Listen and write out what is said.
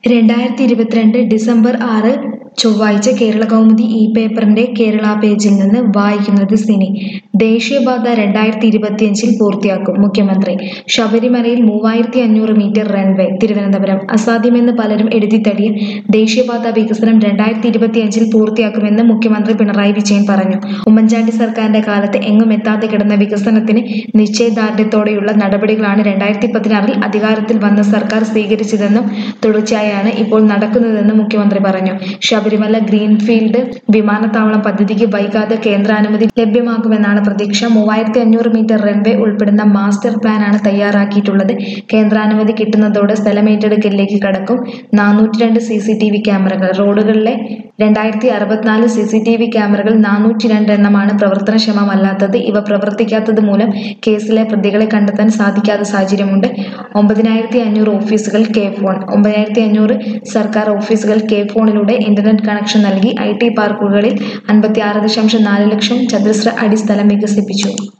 രണ്ടായിരത്തി ഇരുപത്തിരണ്ട് ഡിസംബർ ആറ് ചൊവ്വാഴ്ച കേരള കൗമുദി ഈ പേപ്പറിന്റെ കേരള പേജിൽ നിന്ന് വായിക്കുന്നത് സിനി ദേശീയപാത രണ്ടായിരത്തി ഇരുപത്തിയഞ്ചിൽ പൂർത്തിയാക്കും മുഖ്യമന്ത്രി ശബരിമലയിൽ മൂവായിരത്തി അഞ്ഞൂറ് മീറ്റർ റൺവേ തിരുവനന്തപുരം അസാധ്യമെന്ന് പലരും എഴുതിത്തള്ളിയ ദേശീയപാത വികസനം രണ്ടായിരത്തി ഇരുപത്തിയഞ്ചിൽ പൂർത്തിയാക്കുമെന്ന് മുഖ്യമന്ത്രി പിണറായി വിജയൻ പറഞ്ഞു ഉമ്മൻചാണ്ടി സർക്കാരിന്റെ കാലത്ത് എങ്ങും എത്താതെ കിടന്ന വികസനത്തിന് നിശ്ചയദാർഢ്യത്തോടെയുള്ള നടപടികളാണ് രണ്ടായിരത്തി പതിനാറിൽ അധികാരത്തിൽ വന്ന സർക്കാർ സ്വീകരിച്ചതെന്നും തുടർച്ചയായാണ് ഇപ്പോൾ നടക്കുന്നതെന്നും മുഖ്യമന്ത്രി പറഞ്ഞു ശബരിമല ഗ്രീൻഫീൽഡ് വിമാനത്താവളം പദ്ധതിക്ക് വൈകാതെ കേന്ദ്രാനുമതി ലഭ്യമാകുമെന്നാണ് പ്രതീക്ഷ മൂവായിരത്തി അഞ്ഞൂറ് മീറ്റർ റൺവേ ഉൾപ്പെടുന്ന മാസ്റ്റർ പ്ലാനാണ് തയ്യാറാക്കിയിട്ടുള്ളത് കേന്ദ്രാനുമതി കിട്ടുന്നതോടെ സ്ഥലമേറ്റെടുക്കലിലേക്ക് കടക്കും നാനൂറ്റി രണ്ട് സി സി ടി വി ക്യാമറകൾ റോഡുകളിലെ രണ്ടായിരത്തി അറുപത്തിനാല് സി സി ടി വി ക്യാമറകൾ നാനൂറ്റി രണ്ട് എണ്ണമാണ് പ്രവർത്തനക്ഷമമല്ലാത്തത് ഇവ പ്രവർത്തിക്കാത്തത് മൂലം കേസിലെ പ്രതികളെ കണ്ടെത്താൻ സാധിക്കാത്ത സാഹചര്യമുണ്ട് ഒമ്പതിനായിരത്തി അഞ്ഞൂറ് ഓഫീസുകൾ കെ ഫോൺ ഒമ്പതിനായിരത്തി അഞ്ഞൂറ് സർക്കാർ ഓഫീസുകൾ കെ ഫോണിലൂടെ ഇന്റർനെറ്റ് കണക്ഷൻ നൽകി ഐ ടി പാർക്കുകളിൽ അൻപത്തി ആറ് ദശാംശം നാല് ലക്ഷം ചതുരശ്ര അടി സ്ഥലം വികസിപ്പിച്ചു